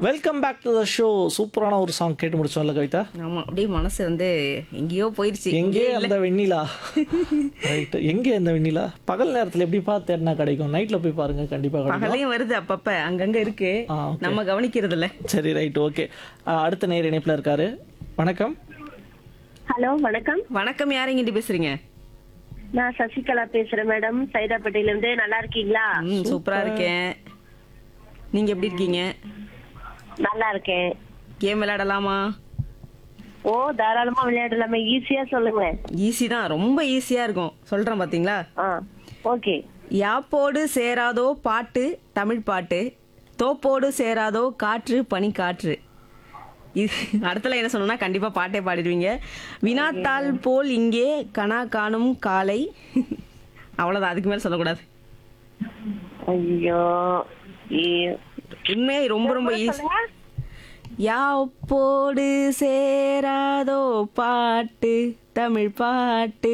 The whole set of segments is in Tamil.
Welcome back to the show சூப்பரான ஒரு சாங் கேட்டு முடிச்சோம்ல கவிதா ஆமா அப்படியே மனசு வந்து எங்கேயோ போயிருச்சு எங்கே அந்த வெண்ணிலா ரைட் எங்கே அந்த வெண்ணிலா பகல் நேரத்துல எப்படிப்பா தேடினா கிடைக்கும் நைட்ல போய் பாருங்க கண்டிப்பா கிடைக்கும் பகலையும் வருது அப்பப்ப அங்கங்க இருக்கு ஆ, okay. நம்ம கவனிக்கிறது இல்ல சரி ரைட் ஓகே அடுத்த நேர் இணைப்புல இருக்காரு வணக்கம் ஹலோ வணக்கம் வணக்கம் யாருங்கிட்ட பேசுறீங்க நான் சசிகலா பேசுறேன் மேடம் சைதாப்பேட்டையில இருந்து நல்லா இருக்கீங்களா ம் சூப்பரா இருக்கேன் நீங்க எப்படி இருக்கீங்க நல்லா இருக்கேன் கேம் விளையாடலாமா ஓ தாராளமா விளையாடலாமே ஈஸியா சொல்லுங்க ஈஸி தான் ரொம்ப ஈஸியா இருக்கும் சொல்றேன் பாத்தீங்களா ஆ ஓகே யாப்போடு சேராதோ பாட்டு தமிழ் பாட்டு தோப்போடு சேராதோ காற்று பனி காற்று இது அடுத்தல என்ன சொல்லணும்னா கண்டிப்பா பாட்டே பாடிடுவீங்க வினாத்தாள் போல் இங்கே கனா காணும் காலை அவ்வளவுதான் அதுக்கு மேல சொல்லக்கூடாது ஐயோ ஐயோ. உண்மையே ரொம்ப ரொம்ப ஈஸி சொல்லுங்க. யாப்போடு சேராதோ பாட்டு தமிழ் பாட்டு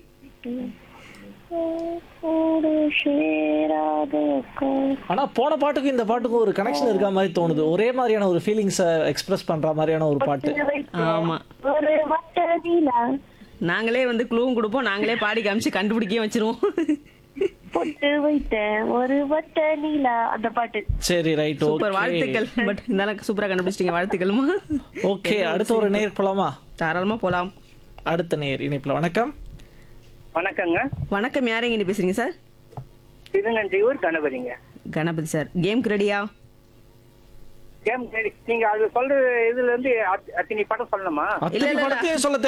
ஒரு சேராத கா- ஆனா போன பாட்டுக்கும் இந்த பாட்டுக்கும் ஒரு கனெக்ஷன் இருக்க மாதிரி தோணுது ஒரே மாதிரியான ஒரு ஃபீலிங்ஸை எக்ஸ்பிரஸ் பண்ற மாதிரியான ஒரு பாட்டு ஆமா ஒரு வட்ட நீலா நாங்களே வந்து க்ளூவும் கொடுப்போம் நாங்களே பாடி காமிச்சு கண்டுபிடிக்க வச்சிருவோம் பொட்டு வைத்த ஒரு வட்ட நீலா அந்த பாட்டு சரி ரைட் சூப்பர் ஓகே வாழ்த்துக்கள் பட் இருந்தாலும் சூப்பரா கண்டுபிடிச்சிட்டீங்க வாழ்த்துக்கள்மா ஓகே அடுத்த ஒரு நேர் போலாமா தாராளமா போலாம் அடுத்த நேர் இணைப்புல வணக்கம் வணக்கங்க வணக்கம் யாரைங்க நீ பேசுறீங்க சார் திருநன்றியூர் கணபதிங்க கணபதி சார் கேம்க்கு ரெடியா கேம் நீங்க அது சொல்ற இதுல இருந்து அத்- அத்தனை படம் சொல்லணுமா அத்தனை இல்ல, இல்ல. படத்தையும் சொல்ல